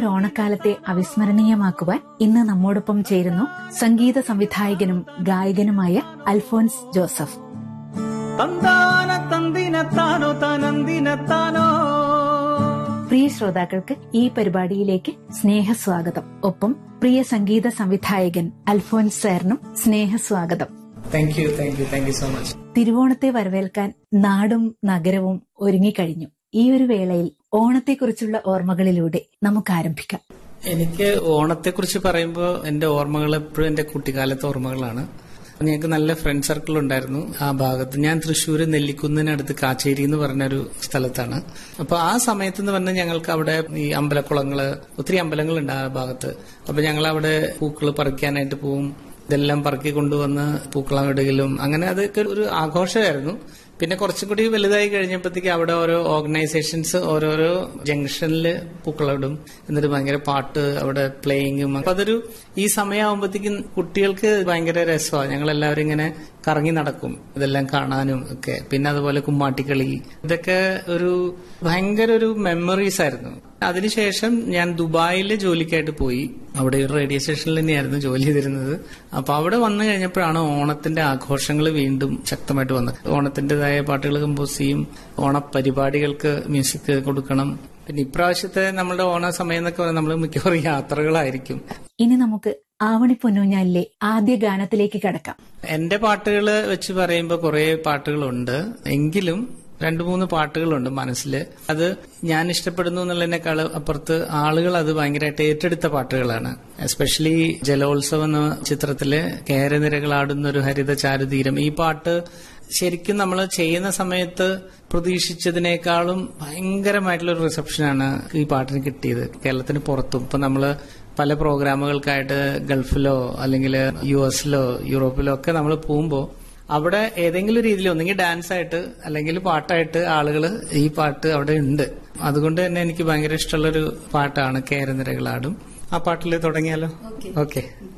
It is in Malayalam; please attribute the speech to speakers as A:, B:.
A: ഓണക്കാലത്തെ അവിസ്മരണീയമാക്കുവാൻ ഇന്ന് നമ്മോടൊപ്പം ചേരുന്നു സംഗീത സംവിധായകനും ഗായകനുമായ അൽഫോൻസ് ജോസഫ്
B: തന്താന തന്തിനത്താനോ താനന്ദിനത്താനോ
A: പ്രിയ ശ്രോതാക്കൾക്ക് ഈ പരിപാടിയിലേക്ക് സ്നേഹസ്വാഗതം ഒപ്പം പ്രിയ സംഗീത സംവിധായകൻ അൽഫോൻസ് സാറിനും സ്നേഹസ്വാഗതം
B: thank you thank you thank you so much
A: തിരുവോണത്തെ വരവേൽക്കാൻ നാടും നഗരവും ഒരുങ്ങിക്കഴിഞ്ഞു ഈ ഒരു വേളയിൽ ഓണത്തെക്കുറിച്ചുള്ള ഓർമ്മകളിലൂടെ നമുക്ക് ആരംഭിക്കാം
B: എനിക്ക് ഓണത്തെക്കുറിച്ച് പറയുമ്പോൾ എന്റെ ഓർമ്മകൾ എപ്പോഴും എന്റെ കുട്ടിക്കാലത്തെ ഓർമ്മകളാണ് ഞങ്ങൾക്ക് നല്ല ഫ്രണ്ട് സർക്കിൾ ഉണ്ടായിരുന്നു ആ ഭാഗത്ത് ഞാൻ തൃശ്ശൂർ നെല്ലിക്കുന്നിനടുത്ത് കാച്ചേരി എന്ന് പറഞ്ഞൊരു സ്ഥലത്താണ് അപ്പൊ ആ സമയത്ത് എന്ന് പറഞ്ഞാൽ ഞങ്ങൾക്ക് അവിടെ ഈ അമ്പലക്കുളങ്ങള് ഒത്തിരി അമ്പലങ്ങളുണ്ട് ആ ഭാഗത്ത് അപ്പൊ ഞങ്ങൾ അവിടെ പൂക്കൾ പറിക്കാനായിട്ട് പോവും ഇതെല്ലാം പറക്കി കൊണ്ടുവന്ന് പൂക്കളം ഇടുകയിലും അങ്ങനെ അതൊക്കെ ഒരു ആഘോഷമായിരുന്നു പിന്നെ കുറച്ചും കൂടി വലുതായി കഴിഞ്ഞപ്പോഴത്തേക്ക് അവിടെ ഓരോ ഓർഗനൈസേഷൻസ് ഓരോരോ ജംഗ്ഷനിൽ പൂക്കളമിടും എന്നിട്ട് ഭയങ്കര പാട്ട് അവിടെ പ്ലേയിങ്ങും അപ്പൊ അതൊരു ഈ സമയമാകുമ്പോഴത്തേക്കും കുട്ടികൾക്ക് ഭയങ്കര രസമാണ് ഞങ്ങൾ എല്ലാവരും ഇങ്ങനെ കറങ്ങി നടക്കും ഇതെല്ലാം കാണാനും ഒക്കെ പിന്നെ അതുപോലെ കുമ്മാട്ടിക്കളി ഇതൊക്കെ ഒരു ഭയങ്കര ഒരു മെമ്മറീസ് ആയിരുന്നു അതിനുശേഷം ഞാൻ ദുബായിൽ ജോലിക്കായിട്ട് പോയി അവിടെ ഒരു റേഡിയോ സ്റ്റേഷനിൽ തന്നെയായിരുന്നു ജോലി ചെയ്തിരുന്നത് അപ്പൊ അവിടെ വന്നു കഴിഞ്ഞപ്പോഴാണ് ഓണത്തിന്റെ ആഘോഷങ്ങൾ വീണ്ടും ശക്തമായിട്ട് വന്നത് ഓണത്തിന്റേതായ പാട്ടുകൾ കമ്പോസ് ചെയ്യും ഓണപരിപാടികൾക്ക് മ്യൂസിക് കൊടുക്കണം പിന്നെ ഇപ്രാവശ്യത്തെ നമ്മുടെ ഓണ സമയം എന്നൊക്കെ പറഞ്ഞാൽ നമ്മൾ മിക്കവാറും യാത്രകളായിരിക്കും
A: ഇനി നമുക്ക് ആവണി പൊന്നൂഞ്ഞാലിലെ ആദ്യ ഗാനത്തിലേക്ക് കടക്കാം
B: എന്റെ പാട്ടുകൾ വെച്ച് പറയുമ്പോൾ കുറെ പാട്ടുകളുണ്ട് എങ്കിലും രണ്ടു മൂന്ന് പാട്ടുകളുണ്ട് മനസ്സിൽ അത് ഞാൻ ഇഷ്ടപ്പെടുന്നു എന്നുള്ളതിനേക്കാൾ അപ്പുറത്ത് ആളുകൾ അത് ഭയങ്കരമായിട്ട് ഏറ്റെടുത്ത പാട്ടുകളാണ് എസ്പെഷ്യലി ജലോത്സവം എന്ന ചിത്രത്തില് കേരനിരകളാടുന്ന ഒരു ഹരിത ചാരുതീരം ഈ പാട്ട് ശരിക്കും നമ്മൾ ചെയ്യുന്ന സമയത്ത് പ്രതീക്ഷിച്ചതിനേക്കാളും ഭയങ്കരമായിട്ടുള്ള ഒരു റിസപ്ഷനാണ് ഈ പാട്ടിന് കിട്ടിയത് കേരളത്തിന് പുറത്തും ഇപ്പൊ നമ്മള് പല പ്രോഗ്രാമുകൾക്കായിട്ട് ഗൾഫിലോ അല്ലെങ്കിൽ യു എസിലോ യൂറോപ്പിലോ ഒക്കെ നമ്മൾ പോകുമ്പോൾ അവിടെ ഏതെങ്കിലും രീതിയിൽ ഒന്നെങ്കിൽ ഡാൻസ് ആയിട്ട് അല്ലെങ്കിൽ പാട്ടായിട്ട് ആളുകൾ ഈ പാട്ട് അവിടെ ഉണ്ട് അതുകൊണ്ട് തന്നെ എനിക്ക് ഭയങ്കര ഇഷ്ടമുള്ളൊരു പാട്ടാണ് കേരനിരകളാടും ആ പാട്ടിൽ തുടങ്ങിയാലോ ഓക്കെ